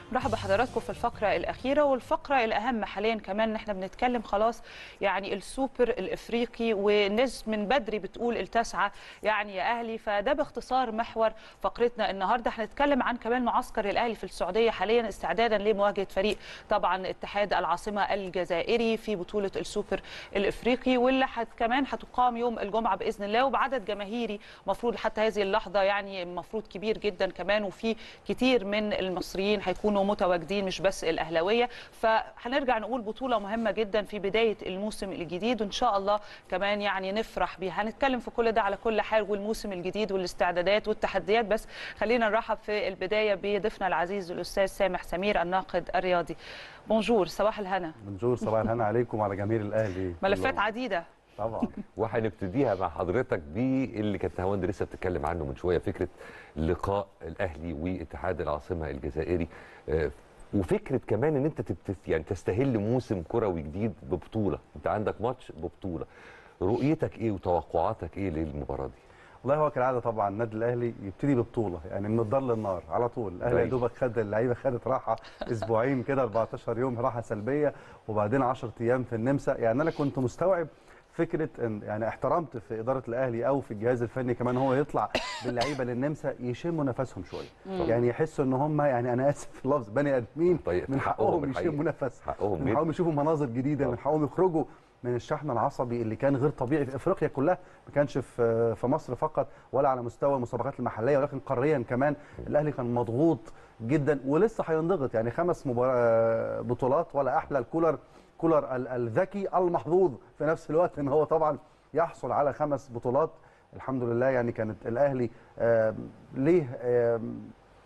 مرحبا بحضراتكم في الفقرة الأخيرة والفقرة الأهم حاليا كمان إن احنا بنتكلم خلاص يعني السوبر الإفريقي والناس من بدري بتقول التاسعة يعني يا أهلي فده باختصار محور فقرتنا النهاردة هنتكلم عن كمان معسكر الأهلي في السعودية حاليا استعدادا لمواجهة فريق طبعا اتحاد العاصمة الجزائري في بطولة السوبر الإفريقي واللي حت كمان هتقام يوم الجمعة بإذن الله وبعدد جماهيري مفروض حتى هذه اللحظة يعني مفروض كبير جدا كمان وفي كتير من المصريين هيكونوا متواجدين مش بس الاهلاويه فهنرجع نقول بطوله مهمه جدا في بدايه الموسم الجديد وان شاء الله كمان يعني نفرح بيها هنتكلم في كل ده على كل حال والموسم الجديد والاستعدادات والتحديات بس خلينا نرحب في البدايه بضيفنا العزيز الاستاذ سامح سمير الناقد الرياضي بونجور صباح الهنا بونجور صباح الهنا عليكم وعلى جماهير الاهلي ملفات كلهم. عديده طبعا وهنبتديها مع حضرتك باللي كانت هواند لسه بتتكلم عنه من شويه فكره لقاء الاهلي واتحاد العاصمه الجزائري آه، وفكره كمان ان انت تبت يعني تستهل موسم كروي جديد ببطوله انت عندك ماتش ببطوله رؤيتك ايه وتوقعاتك ايه للمباراه دي والله هو كالعاده طبعا النادي الاهلي يبتدي ببطوله يعني من الدار للنار على طول الاهلي يا كويس. دوبك خد اللعيبه خدت راحه اسبوعين كده 14 يوم راحه سلبيه وبعدين 10 ايام في النمسا يعني انا كنت مستوعب فكره ان يعني احترمت في اداره الاهلي او في الجهاز الفني كمان هو يطلع باللعيبه للنمسا يشموا نفسهم شويه يعني يحسوا ان هم يعني انا اسف في اللفظ بني ادمين طيب، من حقهم حقهم الحقيقي. يشموا نفس حقهم من جدا. حقهم يشوفوا مناظر جديده من طبعا. حقهم يخرجوا من الشحن العصبي اللي كان غير طبيعي في افريقيا كلها ما كانش في في مصر فقط ولا على مستوى المسابقات المحليه ولكن قاريا كمان الاهلي كان مضغوط جدا ولسه هينضغط يعني خمس مبار- بطولات ولا احلى الكولر كولر ال- الذكي المحظوظ في نفس الوقت ان هو طبعا يحصل على خمس بطولات الحمد لله يعني كانت الاهلي آم، ليه آم،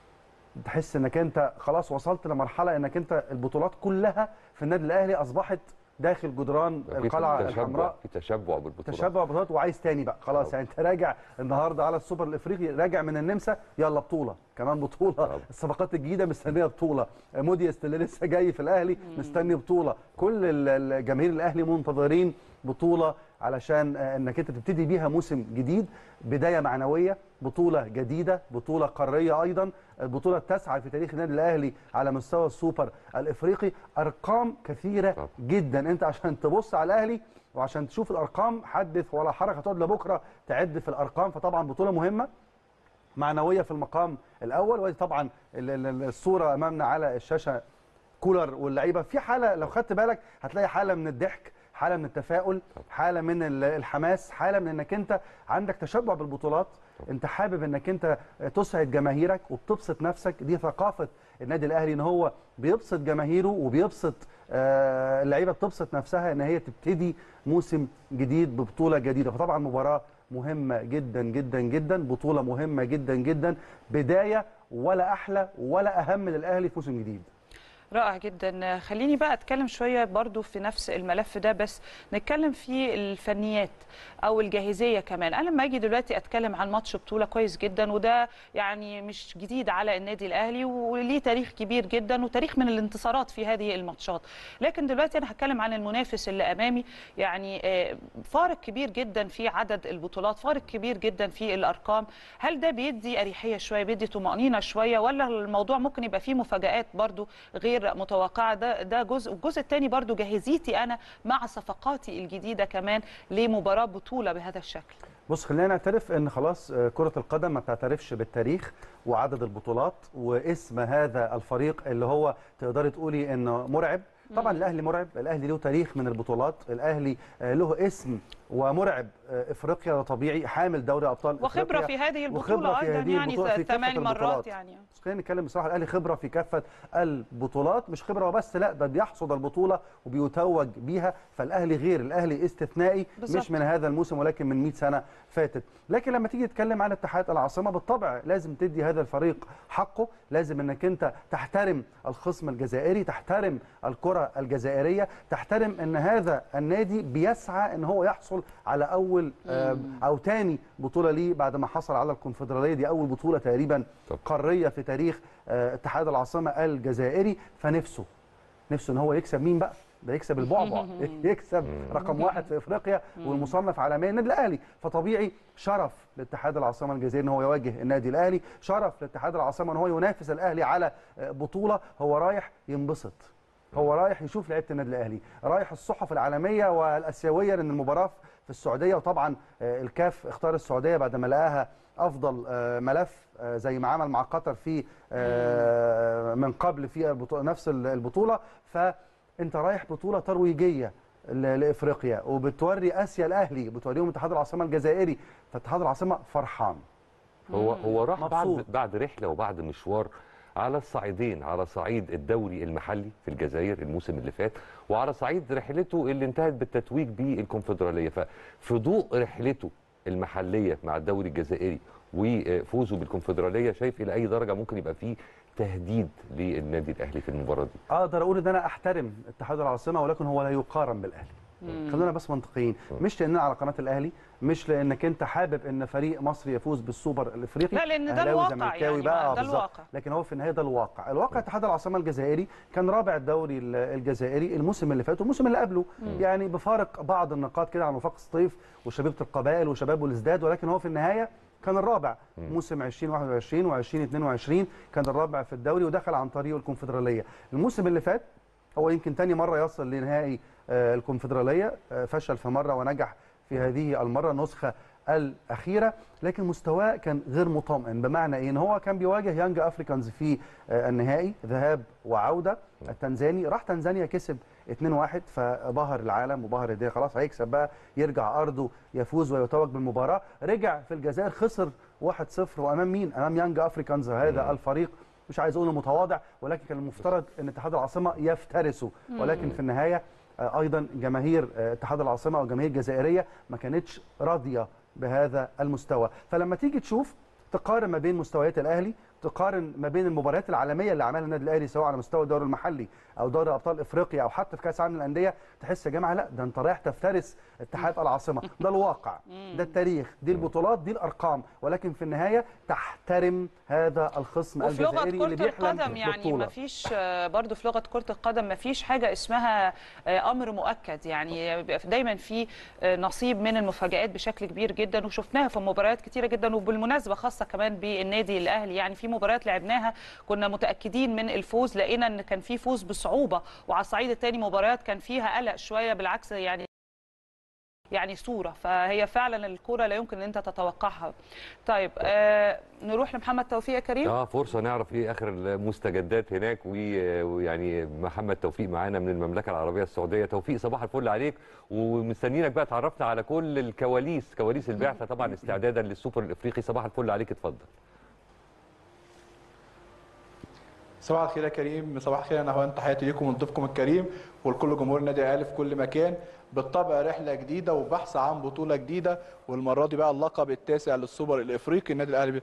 تحس انك انت خلاص وصلت لمرحله انك انت البطولات كلها في النادي الاهلي اصبحت داخل جدران في القلعه تشبع الحمراء في تشبع بالبطوله تشبع بطولات وعايز تاني بقى خلاص طبعا. يعني انت راجع النهارده على السوبر الافريقي راجع من النمسا يلا بطوله كمان بطوله طبعا. الصفقات الجديده مستنيه بطوله موديست اللي لسه جاي في الاهلي مستني بطوله كل ال- ال- جماهير الاهلي منتظرين بطوله علشان آه، انك انت تبتدي بيها موسم جديد بدايه معنويه بطوله جديده بطوله قاريه ايضا البطوله التاسعه في تاريخ النادي الاهلي على مستوى السوبر الافريقي ارقام كثيره طبعا. جدا انت عشان تبص على الاهلي وعشان تشوف الارقام حدث ولا حرج هتقعد لبكره تعد في الارقام فطبعا بطوله مهمه معنويه في المقام الاول ودي طبعا ال- ال- الصوره امامنا على الشاشه كولر واللعيبه في حاله لو خدت بالك هتلاقي حاله من الضحك حاله من التفاؤل حاله من ال- الحماس حاله من انك انت عندك تشبع بالبطولات انت حابب انك انت تسعد جماهيرك وبتبسط نفسك دي ثقافه النادي الاهلي ان هو بيبسط جماهيره وبيبسط آه، اللعيبه بتبسط نفسها ان هي تبتدي موسم جديد ببطوله جديده فطبعا مباراه مهمه جدا جدا جدا بطوله مهمه جدا جدا بدايه ولا احلى ولا اهم للاهلي في موسم جديد رائع جدا خليني بقى اتكلم شويه برضو في نفس الملف ده بس نتكلم في الفنيات او الجاهزيه كمان انا لما اجي دلوقتي اتكلم عن ماتش بطوله كويس جدا وده يعني مش جديد على النادي الاهلي وليه تاريخ كبير جدا وتاريخ من الانتصارات في هذه الماتشات لكن دلوقتي انا هتكلم عن المنافس اللي امامي يعني آه، فارق كبير جدا في عدد البطولات فارق كبير جدا في الارقام هل ده بيدي اريحيه شويه بيدي طمانينه شويه ولا الموضوع ممكن يبقى فيه مفاجات برضو غير متوقعه ده ده جزء والجزء الثاني برضو جاهزيتي انا مع صفقاتي الجديده كمان لمباراه بطوله بهذا الشكل بص خلينا نعترف ان خلاص آه، كرة القدم ما بتعترفش بالتاريخ وعدد البطولات واسم هذا الفريق اللي هو تقدري تقولي انه مرعب طبعا الاهلي مرعب الاهلي له تاريخ من البطولات الاهلي آه، له اسم ومرعب آه، افريقيا ده طبيعي حامل دوري ابطال وخبره إفريقيا. في هذه وخبرة البطوله في ايضا هذه يعني البطولة في كافة ثمان مرات البطولات. يعني بس خلينا نتكلم بصراحه الاهلي خبره في كافه البطولات مش خبره وبس لا ده بيحصد البطوله وبيتوج بيها فالاهلي غير الاهلي استثنائي بالظبط. مش من هذا الموسم ولكن من 100 سنه فاتت لكن لما تيجي تتكلم عن اتحاد العاصمه بالطبع لازم تدي هذا الفريق حقه لازم انك انت تحترم الخصم الجزائري تحترم الكره الجزائريه تحترم ان هذا النادي بيسعى ان هو يحصل على اول آه، او تاني بطوله ليه بعد ما حصل على الكونفدراليه دي اول بطوله تقريبا طب. قاريه في تاريخ آه، اتحاد العاصمه الجزائري فنفسه نفسه ان هو يكسب مين بقى ده يكسب البعبع يكسب رقم واحد في افريقيا والمصنف عالميا النادي الاهلي فطبيعي شرف لاتحاد العاصمه الجزائري ان هو يواجه النادي الاهلي شرف لاتحاد العاصمه ان هو ينافس الاهلي على بطوله هو رايح ينبسط هو رايح يشوف لعيبه النادي الاهلي رايح الصحف العالميه والاسيويه لان المباراه في السعوديه وطبعا آه، الكاف اختار السعوديه بعد ما لقاها افضل آه، ملف آه، زي ما عمل مع قطر في آه، من قبل في البطولة نفس البطوله فانت رايح بطوله ترويجيه ل- لافريقيا وبتوري اسيا الاهلي بتوريهم اتحاد العاصمه الجزائري فاتحاد العاصمه فرحان هو هو راح بعد مبسوط. بعد رحله وبعد مشوار على الصعيدين على صعيد الدوري المحلي في الجزائر الموسم اللي فات وعلى صعيد رحلته اللي انتهت بالتتويج بالكونفدراليه ففي ضوء رحلته المحليه مع الدوري الجزائري وفوزه بالكونفدراليه شايف الى اي درجه ممكن يبقى فيه تهديد للنادي الاهلي في المباراه دي اقدر اقول ان انا احترم اتحاد العاصمه ولكن هو لا يقارن بالاهلي خلونا بس منطقيين مش لاننا على قناه الاهلي مش لانك انت حابب ان فريق مصري يفوز بالسوبر الافريقي لا، لأن ده أهلاوي، الواقع زملكاوي يعني، بقى ما آه ده بالظبط. الواقع. لكن هو في النهايه ده الواقع الواقع اتحاد العاصمه الجزائري كان رابع الدوري ال- الجزائري الموسم اللي فات والموسم اللي قبله يعني بفارق بعض النقاط كده عن وفاق الصيف وشبيبه القبائل وشباب الازداد ولكن هو في النهايه كان الرابع موسم 2021 و2022 كان الرابع في الدوري ودخل عن طريقه الكونفدراليه الموسم اللي فات هو يمكن تاني مره يصل لنهائي آه، الكونفدراليه آه، فشل في مره ونجح في هذه المره النسخه الاخيره لكن مستواه كان غير مطمئن بمعنى ايه ان هو كان بيواجه يانج افريكانز في آه، النهائي ذهاب وعوده التنزاني راح تنزانيا كسب 2-1 فبهر العالم وبهر الدنيا خلاص هيكسب بقى يرجع ارضه يفوز ويتوج بالمباراه رجع في الجزائر خسر 1-0 وامام مين امام يانج افريكانز هذا الفريق مش عايز اقول متواضع ولكن كان المفترض ان اتحاد العاصمه يفترسه ولكن في النهايه آه، ايضا جماهير آه، اتحاد العاصمه والجماهير الجزائريه ما كانتش راضيه بهذا المستوى فلما تيجي تشوف تقارن ما بين مستويات الاهلي تقارن ما بين المباريات العالميه اللي عملها النادي الاهلي سواء على مستوى الدوري المحلي او دوري ابطال افريقيا او حتى في كاس العالم للانديه تحس يا جماعه لا ده انت رايح تفترس اتحاد العاصمه ده الواقع ده التاريخ دي البطولات دي الارقام ولكن في النهايه تحترم هذا الخصم وفي لغه الجزائري اللي كره بيحلم القدم يعني ببطولة. ما فيش برضو في لغه كره القدم ما فيش حاجه اسمها آه، امر مؤكد يعني بيبقى في- دايما في آه، نصيب من المفاجات بشكل كبير جدا وشفناها في مباريات كتيره جدا وبالمناسبه خاصه كمان بالنادي الاهلي يعني في مباريات لعبناها كنا متاكدين من الفوز لقينا ان كان في فوز بصعوبه وعلى الصعيد الثاني مباريات كان فيها قلق شويه بالعكس يعني يعني صوره فهي فعلا الكوره لا يمكن ان انت تتوقعها طيب آه نروح لمحمد توفيق يا كريم اه فرصه نعرف ايه اخر المستجدات هناك و- ويعني محمد توفيق معانا من المملكه العربيه السعوديه توفيق صباح الفل عليك ومستنيينك بقى تعرفنا على كل الكواليس كواليس البعثه طبعا استعدادا للسوبر الافريقي صباح الفل عليك اتفضل صباح الخير يا كريم صباح الخير يا نهوان تحياتي ليكم ولضيفكم الكريم ولكل جمهور النادي الاهلي في كل مكان بالطبع رحله جديده وبحث عن بطوله جديده والمره دي بقى اللقب التاسع للسوبر الافريقي النادي الاهلي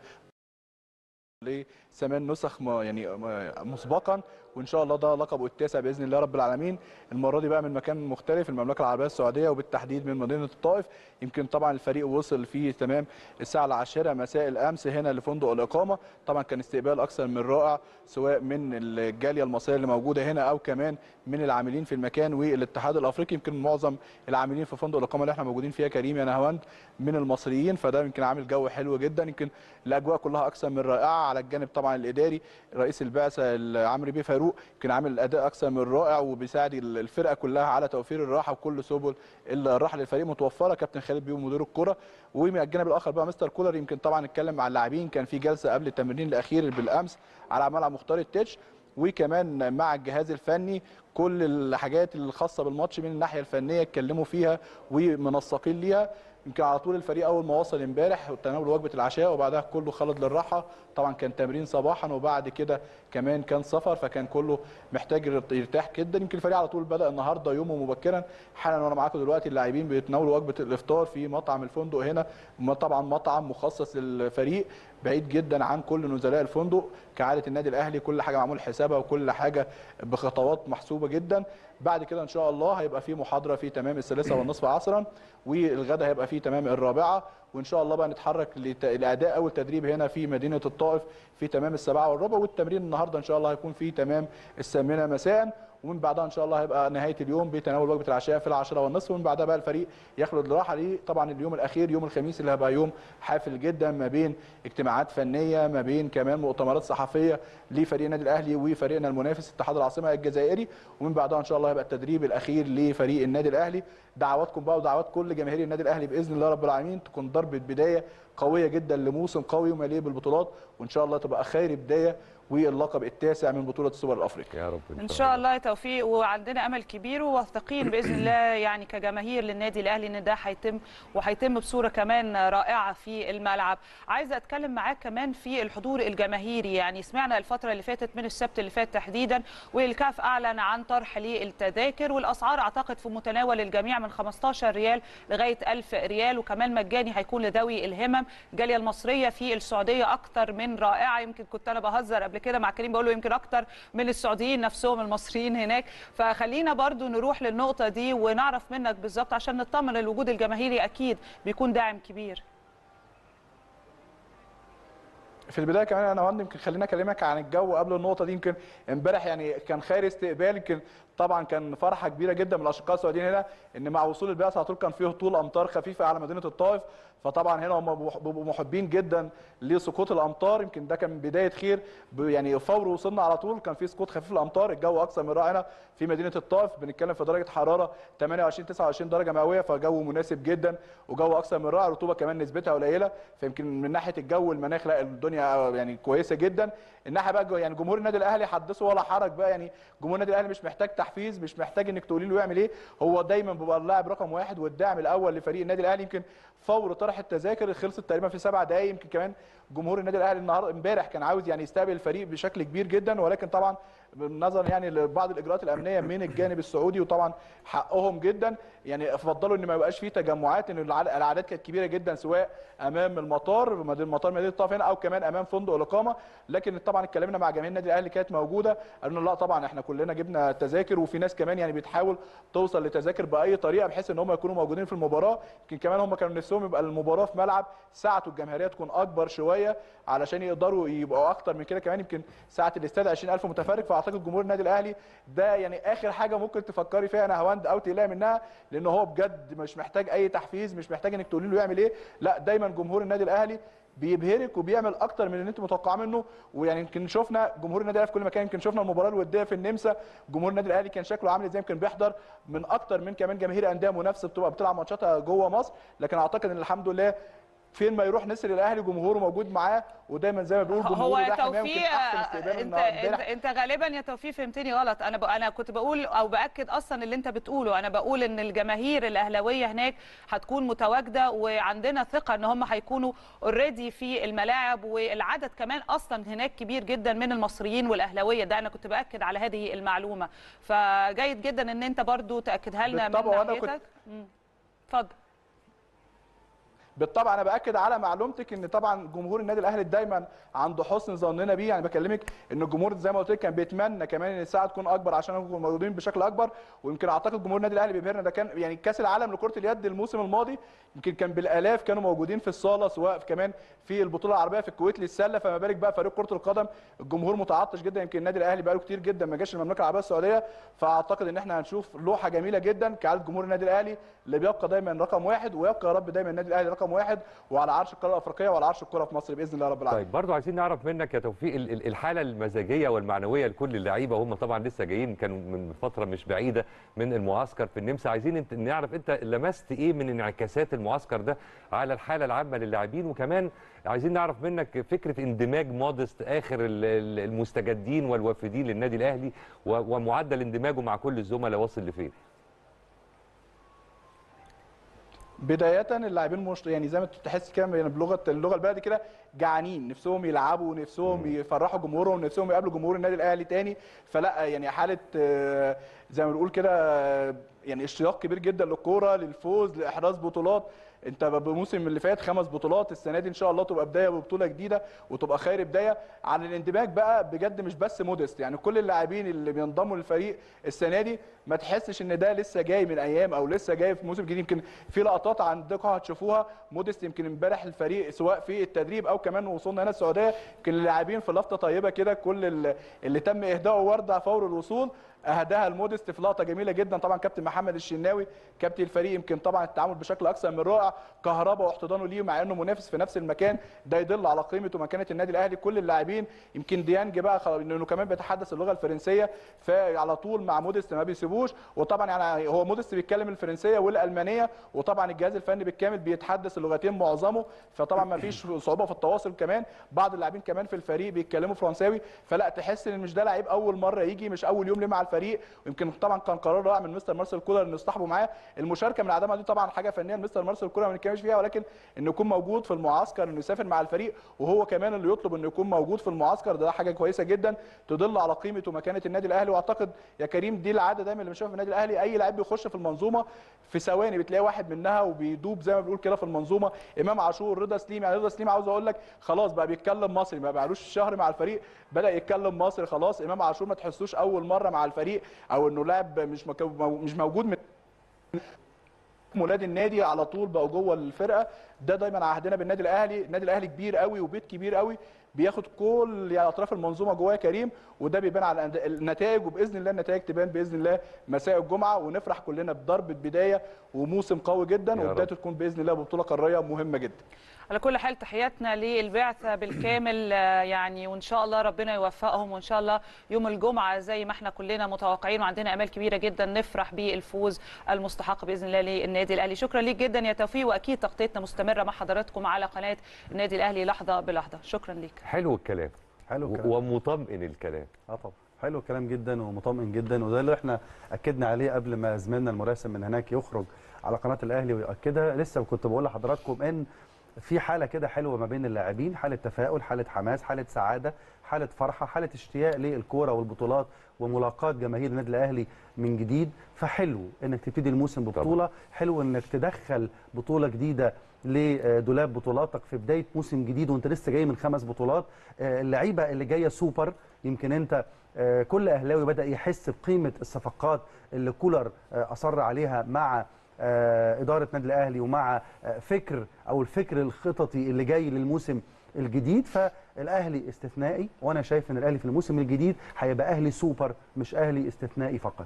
لثمان نسخ ما- يعني ما- مسبقا وان شاء الله ده لقبه التاسع باذن الله رب العالمين المره دي بقى من مكان مختلف المملكه العربيه السعوديه وبالتحديد من مدينه الطائف يمكن طبعا الفريق وصل في تمام الساعه العاشره مساء الامس هنا لفندق الاقامه طبعا كان استقبال اكثر من رائع سواء من الجاليه المصريه اللي موجوده هنا او كمان من العاملين في المكان والاتحاد الافريقي يمكن معظم العاملين في فندق الاقامه اللي احنا موجودين فيها كريم يا نهاوند من المصريين فده يمكن عامل جو حلو جدا يمكن الاجواء كلها اكثر من رائعه على الجانب طبعا الاداري رئيس البعثه عمرو بيه فاروق يمكن عامل اداء اكثر من رائع وبيساعد الفرقه كلها على توفير الراحه وكل سبل الراحه للفريق متوفره كابتن خالد بيو مدير الكره ومن الجانب الاخر بقى مستر كولر يمكن طبعا اتكلم مع اللاعبين كان في جلسه قبل التمرين الاخير بالامس على ملعب مختار التتش وكمان مع الجهاز الفني كل الحاجات الخاصه بالماتش من الناحيه الفنيه اتكلموا فيها ومنسقين ليها يمكن على طول الفريق اول ما وصل امبارح وتناول وجبه العشاء وبعدها كله خلد للراحه طبعا كان تمرين صباحا وبعد كده كمان كان سفر فكان كله محتاج يرتاح جدا يمكن الفريق على طول بدا النهارده يومه مبكرا حالا وانا معاكم دلوقتي اللاعبين بيتناولوا وجبه الافطار في مطعم الفندق هنا طبعا مطعم مخصص للفريق بعيد جدا عن كل نزلاء الفندق كعاده النادي الاهلي كل حاجه معمول حسابها وكل حاجه بخطوات محسوبه جدا بعد كده ان شاء الله هيبقى في محاضره في تمام الثالثه والنصف عصرا والغدا هيبقى في تمام الرابعه وان شاء الله بقى نتحرك لت- لاداء اول تدريب هنا في مدينه الطائف في تمام السبعه والربع والتمرين النهارده ان شاء الله هيكون في تمام الثامنه مساء ومن بعدها ان شاء الله هيبقى نهايه اليوم بتناول وجبه العشاء في العاشرة والنصف ومن بعدها بقى الفريق يخلد الراحه ليه طبعا اليوم الاخير يوم الخميس اللي هيبقى يوم حافل جدا ما بين اجتماعات فنيه ما بين كمان مؤتمرات صحفيه لفريق النادي الاهلي وفريقنا المنافس اتحاد العاصمه الجزائري ومن بعدها ان شاء الله هيبقى التدريب الاخير لفريق النادي الاهلي دعواتكم بقى ودعوات كل جماهير النادي الاهلي باذن الله رب العالمين تكون ضربه بدايه قويه جدا لموسم قوي ومليء بالبطولات وان شاء الله تبقى خير بدايه واللقب التاسع من بطوله السوبر الافريقي يا رب ان شاء الله توفيق وعندنا امل كبير وواثقين باذن الله يعني كجماهير للنادي الاهلي ان ده هيتم وهيتم بصوره كمان رائعه في الملعب عايزه اتكلم معاك كمان في الحضور الجماهيري يعني سمعنا الفتره اللي فاتت من السبت اللي فات تحديدا والكاف اعلن عن طرح للتذاكر والاسعار اعتقد في متناول الجميع من 15 ريال لغايه 1000 ريال وكمان مجاني هيكون لذوي الهمم الجاليه المصريه في السعوديه اكتر من رائعه يمكن كنت انا بهزر قبل كده مع كريم بقول له يمكن اكتر من السعوديين نفسهم المصريين هناك فخلينا برضو نروح للنقطه دي ونعرف منك بالظبط عشان نطمن الوجود الجماهيري اكيد بيكون داعم كبير في البدايه كمان انا وهند يمكن خليني اكلمك عن الجو قبل النقطه دي يمكن امبارح يعني كان خير استقبال يمكن طبعا كان فرحه كبيره جدا من الاشقاء السعوديين هنا ان مع وصول البعثه على طول كان فيه هطول امطار خفيفه على مدينه الطائف فطبعا هنا هم بيبقوا محبين جدا لسقوط الامطار يمكن ده كان بدايه خير ب- يعني فور وصلنا على طول كان في سقوط خفيف الامطار الجو اكثر من رائع هنا في مدينه الطائف بنتكلم في درجه حراره 28 29 درجه مئويه فجو مناسب جدا وجو اكثر من رائع رطوبه كمان نسبتها قليله فيمكن من ناحيه الجو المناخ لا الدنيا يعني كويسه جدا الناحيه بقى جو- يعني جمهور النادي الاهلي حدثه ولا حرج بقى يعني جمهور النادي الاهلي مش محتاج تحفيز مش محتاج انك تقولي له يعمل ايه هو دايما بيبقى اللاعب رقم واحد والداعم الاول لفريق النادي الاهلي يمكن فور طرح التذاكر خلصت تقريبا في سبع دقائق يمكن كمان جمهور النادي الاهلي النهارده امبارح كان عاوز يعني يستقبل الفريق بشكل كبير جدا ولكن طبعا بالنظر يعني لبعض الاجراءات الامنيه من الجانب السعودي وطبعا حقهم جدا يعني فضلوا ان ما يبقاش فيه تجمعات ان الع- الاعداد كانت كبيره جدا سواء امام المطار مدينه المطار مدينه الطائف هنا او كمان امام فندق الاقامه لكن طبعا اتكلمنا مع جماهير النادي الاهلي كانت موجوده قالوا لنا لا طبعا احنا كلنا جبنا تذاكر وفي ناس كمان يعني بتحاول توصل لتذاكر باي طريقه بحيث ان هم يكونوا موجودين في المباراه يمكن كمان هم كانوا نفسهم يبقى المباراه في ملعب ساعته الجماهيريه تكون اكبر شويه علشان يقدروا يبقوا اكتر من كده كمان يمكن ساعه الاستاد 20000 متفرج فاعتقد جمهور النادي الاهلي ده يعني اخر حاجه ممكن تفكري فيها انا هواند او تقلقي منها لان هو بجد مش محتاج اي تحفيز مش محتاج انك تقولي له يعمل ايه لا دايما جمهور النادي الاهلي بيبهرك وبيعمل اكتر من اللي انت متوقعه منه ويعني يمكن شفنا جمهور النادي الاهلي في كل مكان يمكن شفنا المباراه الوديه في النمسا جمهور النادي الاهلي كان شكله عامل ازاي يمكن بيحضر من اكتر من كمان جماهير انديه منافسه بتبقى بتلعب ماتشاتها جوه مصر لكن اعتقد ان الحمد لله فين ما يروح نسر الاهلي جمهوره موجود معاه ودايما زي ما بنقول هو جمهوره يا ده حمايه يمكن توفيق احسن استقبال انت النهارده انت, امبارح انت غالبا يا توفيق فهمتني غلط انا ب... انا كنت بقول او باكد اصلا اللي انت بتقوله انا بقول ان الجماهير الاهلاويه هناك هتكون متواجده وعندنا ثقه ان هم هيكونوا اوريدي في الملاعب والعدد كمان اصلا هناك كبير جدا من المصريين والاهلاويه ده انا كنت باكد على هذه المعلومه فجيد جدا ان انت برضو تاكدها لنا من بالطبع، وأنا كنت- ناحيتك مم. اتفضل بالطبع انا باكد على معلومتك ان طبعا جمهور النادي الاهلي دايما عنده حسن ظننا بيه يعني بكلمك ان الجمهور زي ما قلت لك كان بيتمنى كمان ان الساعه تكون اكبر عشان نكون موجودين بشكل اكبر ويمكن اعتقد جمهور النادي الاهلي بيبهرنا ده كان يعني كاس العالم لكره اليد الموسم الماضي يمكن كان بالالاف كانوا موجودين في الصاله سواء في كمان في البطوله العربيه في الكويت للسله فما بالك بقى فريق كره القدم الجمهور متعطش جدا يمكن النادي الاهلي بقاله كتير جدا ما جاش المملكه العربيه السعوديه فاعتقد ان احنا هنشوف لوحه جميله جدا كعاده جمهور النادي الاهلي اللي بيبقى دايما رقم واحد ويبقى يا رب دايما النادي الاهلي رقم واحد وعلى عرش القاره الافريقيه وعلى عرش الكره في مصر باذن الله رب العالمين طيب برضو عايزين نعرف منك يا توفيق ال- ال- الحاله المزاجيه والمعنويه لكل اللعيبه وهم طبعا لسه جايين كانوا من فتره مش بعيده من المعسكر في النمسا عايزين انت نعرف انت لمست ايه من انعكاسات المعسكر ده على الحاله العامه للاعبين وكمان عايزين نعرف منك فكره اندماج مودست اخر ال- ال- المستجدين والوافدين للنادي الاهلي و- ومعدل اندماجه مع كل الزملاء واصل لفين بدايه اللاعبين مش يعني زي ما انت تحس كده يعني بلغه اللغه البلدي كده جعانين نفسهم يلعبوا نفسهم يفرحوا جمهورهم نفسهم يقابلوا جمهور النادي الاهلي تاني فلا يعني حاله آه، زي ما بنقول كده آه، يعني اشتياق كبير جدا للكوره للفوز لاحراز بطولات انت بموسم اللي فات خمس بطولات السنه دي ان شاء الله تبقى بدايه ببطوله جديده وتبقى خير بدايه عن الاندماج بقى بجد مش بس مودست يعني كل اللاعبين اللي بينضموا للفريق السنه دي ما تحسش ان ده لسه جاي من ايام او لسه جاي في موسم جديد يمكن في لقطات عندكم هتشوفوها مودست يمكن امبارح الفريق سواء في التدريب او كمان وصولنا هنا السعوديه يمكن اللاعبين في لفته طيبه كده كل ال- اللي تم اهدائه ورده فور الوصول اهداها المودست في لقطه جميله جدا طبعا كابتن محمد الشناوي كابتن الفريق يمكن طبعا التعامل بشكل اكثر من رائع كهربا واحتضانه ليه مع انه منافس في نفس المكان ده يدل على قيمه ومكانه النادي الاهلي كل اللاعبين يمكن ديانج بقى خلاص انه كمان بيتحدث اللغه الفرنسيه فعلى طول مع مودست ما بيسيبوش وطبعا يعني هو مودست بيتكلم الفرنسيه والالمانيه وطبعا الجهاز الفني بالكامل بيتحدث اللغتين معظمه فطبعا ما فيش صعوبه في التواصل كمان بعض اللاعبين كمان في الفريق بيتكلموا فرنساوي فلا تحس ان مش ده لعيب اول مره يجي مش اول يوم ليه مع الفريق ويمكن طبعا كان قرار رائع من مستر مارسيل كولر انه يصطحبوا معاه المشاركه من عدمها دي طبعا حاجه فنيه مستر مارسيل كولر ما بنتكلمش فيها ولكن انه يكون موجود في المعسكر انه يسافر مع الفريق وهو كمان اللي يطلب انه يكون موجود في المعسكر ده حاجه كويسه جدا تدل على قيمه ومكانه النادي الاهلي واعتقد يا كريم دي العاده دايما اللي بنشوفها في النادي الاهلي اي لاعب بيخش في المنظومه في ثواني بتلاقي واحد منها وبيدوب زي ما بنقول كده في المنظومه امام عاشور رضا سليم يعني رضا سليم عاوز اقول لك خلاص بقى بيتكلم مصري ما بقالوش شهر مع الفريق بدا يتكلم مصري خلاص امام عاشور ما تحسوش اول مره مع الفريق او انه لاعب مش مكو... مش موجود من ولاد النادي على طول بقوا جوه الفرقه ده دايما عهدنا بالنادي الاهلي النادي الاهلي كبير قوي وبيت كبير قوي بياخد كل يعني اطراف المنظومه جواه كريم وده بيبان على النتائج وباذن الله النتائج تبان باذن الله مساء الجمعه ونفرح كلنا بضربه بدايه وموسم قوي جدا يا رب. وبدايته تكون باذن الله ببطوله قاريه مهمه جدا على كل حال تحياتنا للبعثة بالكامل آه، يعني وإن شاء الله ربنا يوفقهم وإن شاء الله يوم الجمعة زي ما احنا كلنا متوقعين وعندنا أمال كبيرة جدا نفرح بالفوز المستحق بإذن الله للنادي الأهلي شكرا ليك جدا يا توفيق وأكيد تغطيتنا مستمرة مع حضراتكم على قناة النادي الأهلي لحظة بلحظة شكرا ليك حلو الكلام حلو و- الكلام ومطمئن الكلام اه طبعا حلو الكلام جدا ومطمئن جدا وده اللي احنا اكدنا عليه قبل ما زميلنا المراسم من هناك يخرج على قناه الاهلي ويؤكدها لسه كنت بقول لحضراتكم ان في حاله كده حلوه ما بين اللاعبين حاله تفاؤل حاله حماس حاله سعاده حاله فرحه حاله اشتياق للكوره والبطولات وملاقاه جماهير النادي الاهلي من جديد فحلو انك تبتدي الموسم ببطوله حلو انك تدخل بطوله جديده لدولاب بطولاتك في بدايه موسم جديد وانت لسه جاي من خمس بطولات آه، اللعيبه اللي جايه سوبر يمكن انت آه، كل اهلاوي بدا يحس بقيمه الصفقات اللي كولر آه، اصر عليها مع آه، اداره نادي الاهلي ومع آه، فكر او الفكر الخططي اللي جاي للموسم الجديد فالاهلي استثنائي وانا شايف ان الاهلي في الموسم الجديد هيبقى اهلي سوبر مش اهلي استثنائي فقط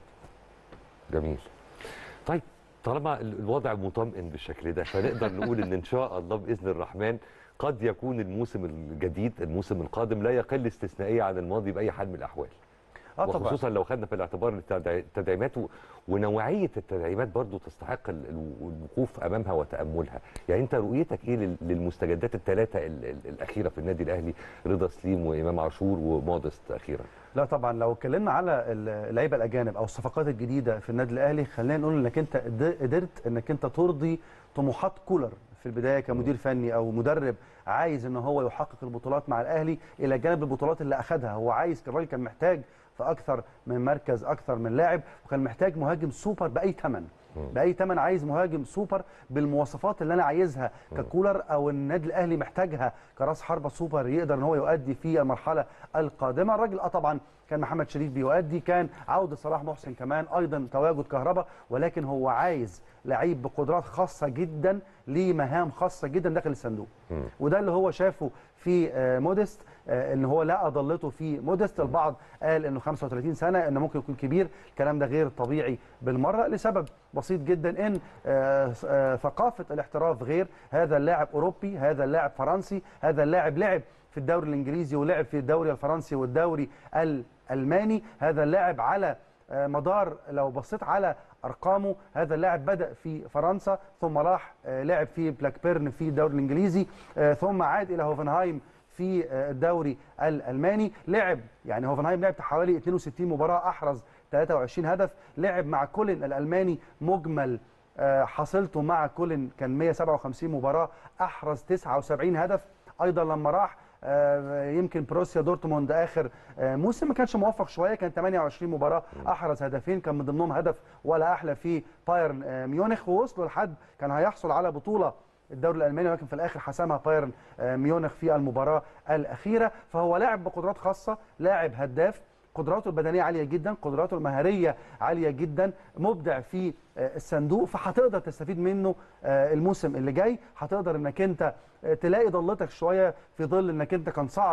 جميل طيب طالما ال- الوضع مطمئن بالشكل ده فنقدر نقول ان ان شاء الله باذن الرحمن قد يكون الموسم الجديد الموسم القادم لا يقل استثنائيه عن الماضي باي حال من الاحوال اه طبعا وخصوصا لو خدنا في الاعتبار التدع- التدعيمات و- ونوعيه التدعيمات برضو تستحق ال- ال- الوقوف امامها وتاملها يعني انت رؤيتك ايه لل- للمستجدات الثلاثه ال- ال- الاخيره في النادي الاهلي رضا سليم وامام عاشور ومودست اخيرا لا طبعا لو اتكلمنا على اللعيبه الاجانب او الصفقات الجديده في النادي الاهلي خلينا نقول انك انت قد- قدرت انك انت ترضي طموحات كولر في البدايه كمدير فني او مدرب عايز ان هو يحقق البطولات مع الاهلي الى جانب البطولات اللي اخذها هو عايز الراجل كان محتاج في اكثر من مركز اكثر من لاعب وكان محتاج مهاجم سوبر باي ثمن باي ثمن عايز مهاجم سوبر بالمواصفات اللي انا عايزها ككولر او النادي الاهلي محتاجها كراس حربه سوبر يقدر ان هو يؤدي في المرحله القادمه الراجل اه طبعا كان محمد شريف بيؤدي كان عوده صلاح محسن كمان ايضا تواجد كهرباء ولكن هو عايز لعيب بقدرات خاصه جدا ليه مهام خاصه جدا داخل الصندوق وده اللي هو شافه في آه، مودست آه، ان هو لا اضلته في مودست البعض قال انه 35 سنه انه ممكن يكون كبير الكلام ده غير طبيعي بالمره لسبب بسيط جدا ان آه، آه، ثقافه الاحتراف غير هذا اللاعب اوروبي هذا اللاعب فرنسي هذا اللاعب لعب في الدوري الانجليزي ولعب في الدوري الفرنسي والدوري الالماني هذا اللاعب على آه، مدار لو بصيت على ارقامه هذا اللاعب بدا في فرنسا ثم راح آه، لعب في بلاك بيرن في الدوري الانجليزي آه، ثم عاد الى هوفنهايم في آه، الدوري الالماني لعب يعني هوفنهايم لعب حوالي 62 مباراه احرز 23 هدف لعب مع كولن الالماني مجمل آه، حصلته مع كولن كان 157 مباراه احرز 79 هدف ايضا لما راح آه، يمكن بروسيا دورتموند اخر آه، موسم ما كانش موفق شويه كان 28 مباراه احرز هدفين كان من ضمنهم هدف ولا احلى في بايرن آه، ميونخ ووصلوا لحد كان هيحصل على بطوله الدوري الالماني ولكن في الاخر حسمها بايرن آه، ميونخ في المباراه الاخيره فهو لاعب بقدرات خاصه لاعب هداف قدراته البدنيه عاليه جدا قدراته المهاريه عاليه جدا مبدع في آه، الصندوق فهتقدر تستفيد منه آه، الموسم اللي جاي هتقدر انك انت آه، تلاقي ضلتك شويه في ظل انك انت كان صعب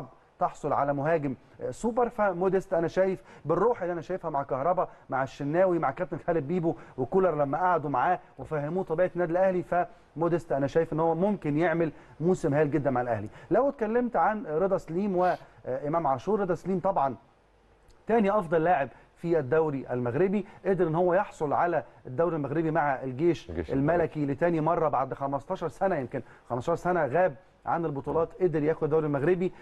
تحصل على مهاجم آه، سوبر فموديست انا شايف بالروح اللي انا شايفها مع كهربا مع الشناوي مع كابتن خالد بيبو وكولر لما قعدوا معاه وفهموه طبيعه النادي الاهلي فموديست انا شايف ان هو ممكن يعمل موسم هايل جدا مع الاهلي لو اتكلمت عن رضا سليم وامام عاشور رضا سليم طبعا تاني افضل لاعب في الدوري المغربي قدر ان هو يحصل على الدوري المغربي مع الجيش الجيش الملكي لتاني مره بعد 15 سنه يمكن 15 سنه غاب عن البطولات قدر ياخد الدوري المغربي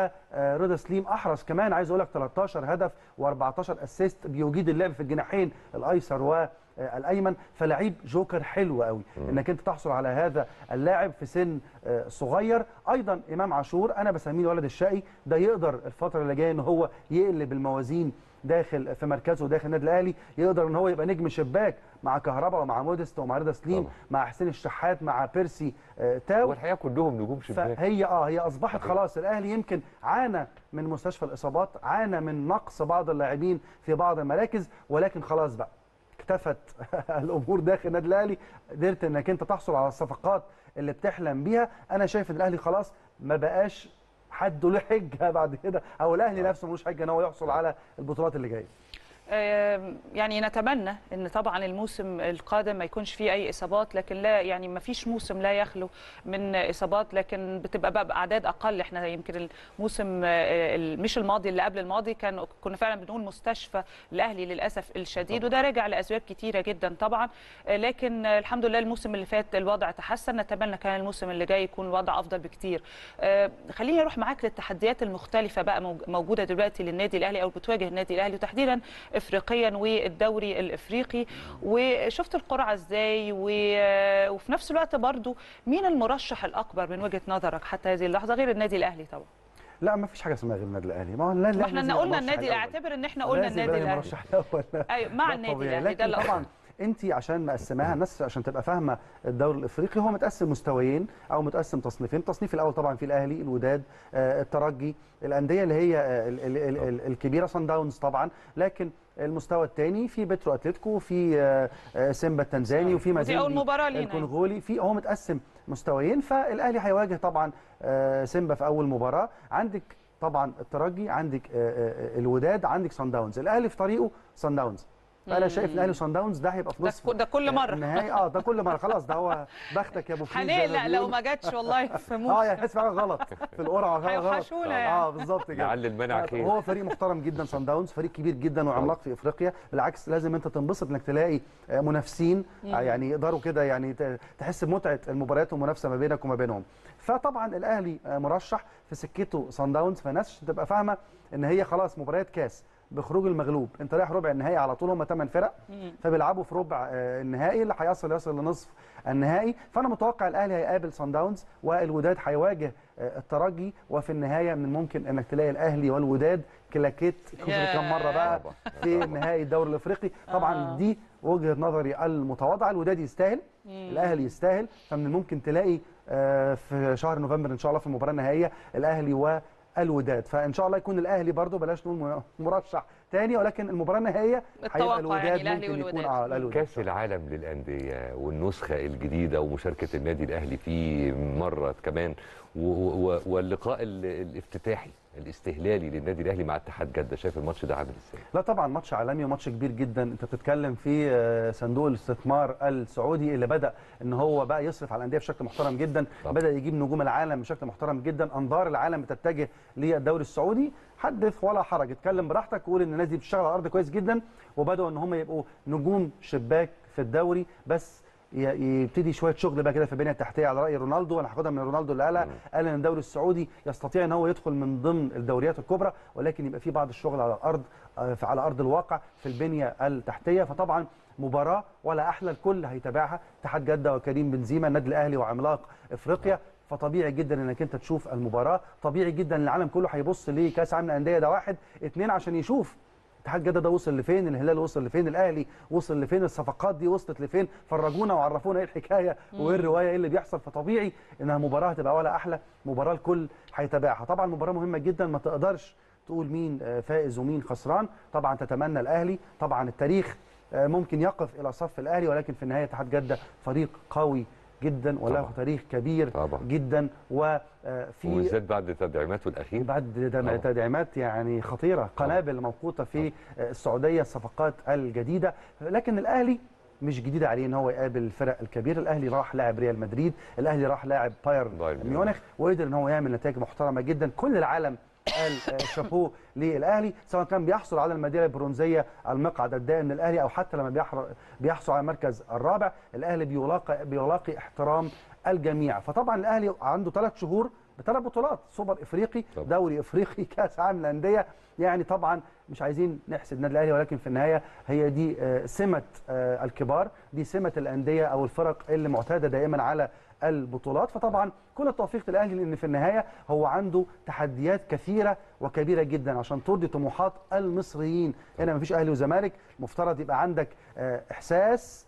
فرضا سليم احرز كمان عايز اقول لك 13 هدف و14 اسيست بيجيد اللعب في الجناحين الايسر و آه، الايمن فلعيب جوكر حلو قوي انك انت تحصل على هذا اللاعب في سن آه، صغير ايضا امام عاشور انا بسميه الولد الشقي ده يقدر الفتره اللي جايه ان هو يقلب الموازين داخل في مركزه داخل النادي الاهلي يقدر ان هو يبقى نجم شباك مع كهربا ومع موديست ومع رضا سليم طبعا. مع حسين الشحات مع بيرسي آه، تاو والحقيقه كلهم نجوم شباك فهي اه هي اصبحت صحيح. خلاص الاهلي يمكن عانى من مستشفى الاصابات عانى من نقص بعض اللاعبين في بعض المراكز ولكن خلاص بقى اكتفت الامور داخل النادي الاهلي قدرت انك انت تحصل على الصفقات اللي بتحلم بيها انا شايف ان الاهلي خلاص ما بقاش حد له حجه بعد كده او الاهلي نفسه ملوش حجه ان هو يحصل على البطولات اللي جايه آم، يعني نتمنى ان طبعا الموسم القادم ما يكونش فيه اي اصابات لكن لا يعني ما فيش موسم لا يخلو من اصابات لكن بتبقى بقى باعداد اقل احنا يمكن الموسم آه، ال- مش الماضي اللي قبل الماضي كان كنا فعلا بنقول مستشفى الاهلي للاسف الشديد وده راجع لاسباب كتيره جدا طبعا آه، لكن آه، الحمد لله الموسم اللي فات الوضع تحسن نتمنى كان الموسم اللي جاي يكون الوضع افضل بكتير آه، خليني اروح معاك للتحديات المختلفه بقى موج- موجوده دلوقتي للنادي الاهلي او بتواجه النادي الاهلي وتحديدا افريقيا والدوري الافريقي وشفت القرعه ازاي و- وفي نفس الوقت برضو مين المرشح الاكبر من وجهه نظرك حتى هذه اللحظه غير النادي الاهلي طبعا لا ما فيش حاجه اسمها غير النادي الاهلي ما هو النادي ما الأهلي احنا لازم يبقى قلنا المرشح النادي الأول. اعتبر ان احنا قلنا لازم النادي يبقى الاهلي المرشح الاول ايوه مع ده النادي طبيعي. الاهلي ده لكن اللي طبعا انت عشان مقسماها الناس عشان تبقى فاهمه الدوري الافريقي هو متقسم مستويين او متقسم تصنيفين التصنيف الاول طبعا في الاهلي الوداد آه، الترجي الانديه اللي هي آه، ال- ال- ال- ال- الكبيره صن داونز طبعا لكن المستوى الثاني في بترو اتلتيكو في آه، آه، سيمبا التنزاني وفي ودي مازيمبي أول مباراة لينا. الكونغولي في هو متقسم مستويين فالاهلي هيواجه طبعا آه، سيمبا في اول مباراه عندك طبعا الترجي عندك آه، آه، الوداد عندك صن داونز الاهلي في طريقه صن داونز فانا شايف الاهلي وصن داونز ده هيبقى في ده نصف ك- ده كل مرة. النهائي اه ده كل مره خلاص ده هو بختك يا ابو فلوس زي ما هنقلق لو بيقولوا. ما جاتش والله في اه موسم يعني تحس في حاجه غلط في القرعه حاجه غلط هيوحشونا يعني. اه بالظبط كده لعل المنع خير. هو فريق محترم جدا صن داونز فريق كبير جدا وعملاق في افريقيا بالعكس لازم انت تنبسط انك تلاقي آه، منافسين آه، يعني يقدروا كده يعني ت- تحس بمتعه المباريات والمنافسه ما بينك وما بينهم فطبعا الاهلي آه، مرشح في سكته صن داونز فالناس تبقى فاهمه ان هي خلاص مباريات كاس بخروج المغلوب انت رايح ربع النهائي على طول هم 8 فرق فبيلعبوا في ربع آه، النهائي اللي هيصل يصل لنصف النهائي فانا متوقع الاهلي هيقابل صن داونز والوداد هيواجه آه، الترجي وفي النهايه من الممكن انك تلاقي الاهلي والوداد كلاكيت خسر ياه. كام مره بقى طبعا. في نهائي الدوري الافريقي طبعا آه. دي وجهه نظري المتواضعه الوداد يستاهل الاهلي يستاهل فمن الممكن تلاقي آه، في شهر نوفمبر ان شاء الله في المباراه النهائيه الاهلي والوداد فان شاء الله يكون الاهلي برضو بلاش نقول مرشح تاني ولكن المباراه النهائيه التوقع هيبقى الوداد يعني الأهلي ممكن يكون والوداد. اه لا، الوداد كاس العالم للانديه والنسخه الجديده ومشاركه النادي الاهلي فيه مره كمان و- و- واللقاء ال- الافتتاحي الاستهلالي للنادي الاهلي مع اتحاد جده شايف الماتش ده عامل ازاي؟ لا طبعا ماتش عالمي وماتش كبير جدا انت بتتكلم في آه، صندوق الاستثمار السعودي اللي بدا ان هو بقى يصرف على الانديه بشكل محترم جدا طبعا. بدا يجيب نجوم العالم بشكل محترم جدا انظار العالم بتتجه للدوري السعودي حدث ولا حرج اتكلم براحتك وقول ان الناس دي بتشتغل على الارض كويس جدا وبداوا ان هم يبقوا نجوم شباك في الدوري بس ي- يبتدي شويه شغل بقى كده في البنيه التحتيه على راي رونالدو انا هاخدها من رونالدو اللي قالها قال ان الدوري السعودي يستطيع ان هو يدخل من ضمن الدوريات الكبرى ولكن يبقى في بعض الشغل على الارض آه، في- على ارض الواقع في البنيه التحتيه فطبعا مباراه ولا احلى الكل هيتابعها اتحاد جده وكريم بنزيما النادي الاهلي وعملاق افريقيا فطبيعي جدا انك انت تشوف المباراه طبيعي جدا ان العالم كله هيبص لكاس عالم الانديه ده واحد اتنين عشان يشوف اتحاد جده ده وصل لفين الهلال وصل لفين الاهلي وصل لفين الصفقات دي وصلت لفين فرجونا وعرفونا ايه الحكايه وايه الروايه ايه اللي بيحصل فطبيعي انها مباراه هتبقى ولا احلى مباراه الكل هيتابعها طبعا مباراه مهمه جدا ما تقدرش تقول مين آه، فائز ومين خسران طبعا تتمنى الاهلي طبعا التاريخ آه، ممكن يقف الى صف الاهلي ولكن في النهايه اتحاد جده فريق قوي جدا وله طبعاً. تاريخ كبير طبعا جدا وفي وبالذات بعد تدعيماته الاخيره بعد دم- طبعاً. تدعيمات يعني خطيره قنابل موقوته في السعوديه الصفقات الجديده لكن الاهلي مش جديد عليه ان هو يقابل الفرق الكبيره الاهلي راح لاعب ريال مدريد الاهلي راح لاعب بايرن بايرن ميونخ. ميونخ وقدر ان هو يعمل نتائج محترمه جدا كل العالم قال آه، شابوه للاهلي سواء كان بيحصل على الميداليه البرونزيه المقعد الدائم للاهلي او حتى لما بيحر- بيحصل على المركز الرابع الاهلي بيلاقي بيلاقي احترام الجميع فطبعا الاهلي عنده ثلاث شهور بثلاث بطولات سوبر افريقي طبعا. دوري افريقي كاس عالم الانديه يعني طبعا مش عايزين نحسد النادي الاهلي ولكن في النهايه هي دي آه، سمه آه، الكبار دي سمه الانديه او الفرق اللي معتاده دائما على البطولات فطبعا كل التوفيق للاهلي لان في النهايه هو عنده تحديات كثيره وكبيره جدا عشان ترضي طموحات المصريين هنا مفيش اهلي وزمالك المفترض يبقى عندك آه، احساس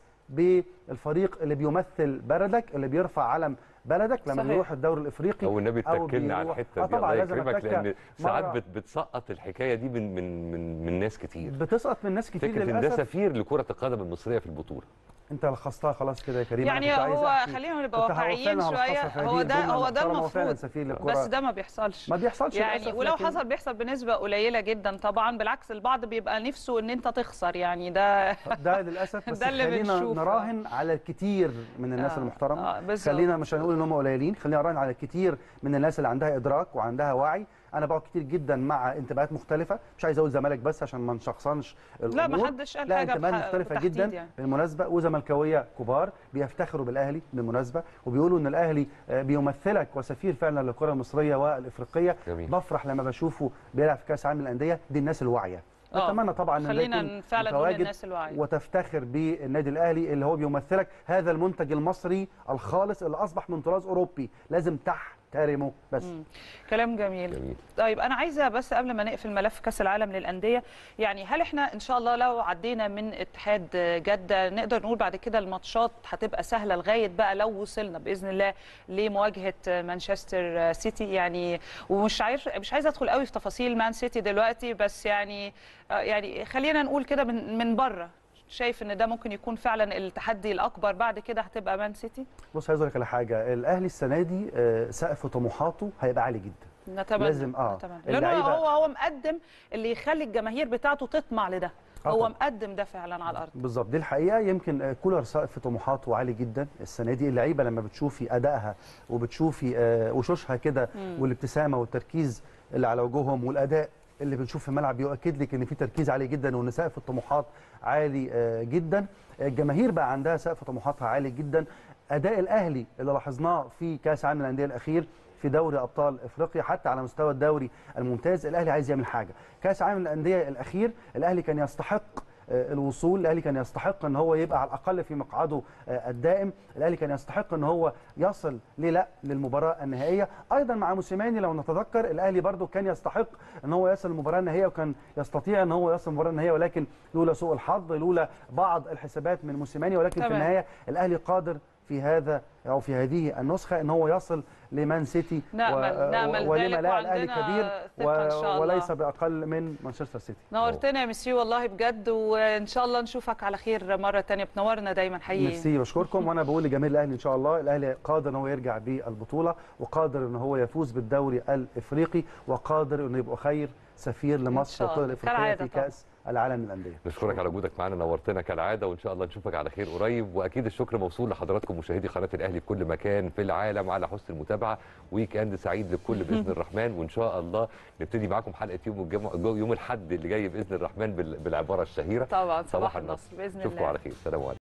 بالفريق اللي بيمثل بلدك اللي بيرفع علم بلدك لما صحيح. بيروح الدوري الافريقي او النبي أو اتكلنا على بيروح- الحته آه دي طبعا الله لازم يكرمك أتكى لان ساعات مرة. بت- بتسقط الحكايه دي من من من, من ناس كتير بتسقط من ناس كتير فكره ان ده للاسف سفير لكره القدم المصريه في البطوله انت لخصتها خلاص كده يا كريم أنا يعني كنت عايز هو أحكي. خلينا نبقى كنت واقعيين هوفينا شويه هلخصها في هو هذه ده الجملة هو ده المحترمة وفعلاً المفروض سفير للكرة. بس ده ما بيحصلش ما بيحصلش يعني للأسف، ولو لكن- حصل بيحصل بنسبه قليله جدا طبعا بالعكس البعض بيبقى نفسه ان انت تخسر يعني ده ده للاسف بس ده اللي خلينا بنشوفه. نراهن على الكتير من الناس آه، المحترمه آه، بالظبط. خلينا مش هنقول ان هم قليلين خلينا نراهن على الكتير من الناس اللي عندها ادراك وعندها وعي انا بقعد كتير جدا مع انتماءات مختلفه مش عايز اقول زمالك بس عشان ما نشخصنش لا الامور ما حدش قال لا حاجه انتماءات بح- مختلفه بتحديد جدا يعني. بالمناسبه وزملكاويه كبار بيفتخروا بالاهلي بالمناسبه وبيقولوا ان الاهلي آه، بيمثلك وسفير فعلا للكره المصريه والافريقيه جميل. بفرح لما بشوفه بيلعب في كاس عالم الانديه دي الناس الواعيه آه، نتمنى طبعا ان ده خلينا يكون فعلا نقول متواجد للناس الواعيه وتفتخر بالنادي الاهلي اللي هو بيمثلك هذا المنتج المصري الخالص اللي اصبح من طراز اوروبي لازم تحترمه بس مم. كلام جميل جميل طيب انا عايزه بس قبل ما نقفل ملف كاس العالم للانديه يعني هل احنا ان شاء الله لو عدينا من اتحاد جده نقدر نقول بعد كده الماتشات هتبقى سهله لغايه بقى لو وصلنا باذن الله لمواجهه مانشستر سيتي يعني ومش عارف مش عايزه ادخل قوي في تفاصيل مان سيتي دلوقتي بس يعني آه، يعني خلينا نقول كده من من بره شايف ان ده ممكن يكون فعلا التحدي الاكبر بعد كده هتبقى مان سيتي بص عايز اقول لك على حاجه الاهلي السنه دي آه، سقف طموحاته هيبقى عالي جدا نتمنى لازم- آه. نتمنى. لانه اللعيبة- هو هو مقدم اللي يخلي الجماهير بتاعته تطمع لده آه هو طبعاً. مقدم ده فعلا على الارض بالظبط دي الحقيقه يمكن آه، كولر سقف طموحاته عالي جدا السنه دي اللعيبه لما بتشوفي ادائها وبتشوفي آه، وشوشها كده والابتسامه والتركيز اللي على وجوههم والاداء اللي بنشوف في الملعب بيؤكد لك ان في تركيز عالي جدا وان سقف الطموحات عالي آه، جدا الجماهير بقى عندها سقف طموحاتها عالي جدا اداء الاهلي اللي لاحظناه في كاس عالم الانديه الاخير في دوري ابطال افريقيا حتى على مستوى الدوري الممتاز الاهلي عايز يعمل حاجه كاس عالم الانديه الاخير الاهلي كان يستحق آه، الوصول الاهلي كان يستحق ان هو يبقى على الاقل في مقعده آه، الدائم الاهلي كان يستحق ان هو يصل ليه لا للمباراه النهائيه ايضا مع موسيماني لو نتذكر الاهلي برضو كان يستحق ان هو يصل للمباراه النهائيه وكان يستطيع ان هو يصل للمباراه النهائيه ولكن لولا سوء الحظ لولا بعض الحسابات من موسيماني ولكن في تمام. النهايه الاهلي قادر في هذا او في هذه النسخه ان هو يصل لمان سيتي نأمل- نأمل ولما ذلك لا الاهلي وعندنا كبير ثقة إن شاء الله. وليس باقل من مانشستر سيتي نورتنا يا مسيو والله بجد وان شاء الله نشوفك على خير مره تانية بتنورنا دايما حقيقي ميرسي بشكركم وانا بقول لجماهير الاهلي ان شاء الله الاهلي قادر ان هو يرجع بالبطوله وقادر ان هو يفوز بالدوري الافريقي وقادر انه يبقى خير سفير لمصر شاء والقاره الله. الافريقيه كالعادة في طبعا. كاس العالم للانديه نشكرك على وجودك معنا نورتنا كالعاده وان شاء الله نشوفك على خير قريب واكيد الشكر موصول لحضراتكم مشاهدي قناه الاهلي في كل مكان في العالم على حسن المتابعه ويك اند سعيد للكل باذن الرحمن وان شاء الله نبتدي معاكم حلقه يوم الجمعه يوم الاحد اللي جاي باذن الرحمن بال- بالعباره الشهيره طبعا صباح النصر باذن اشوفكم الله على خير سلام عليكم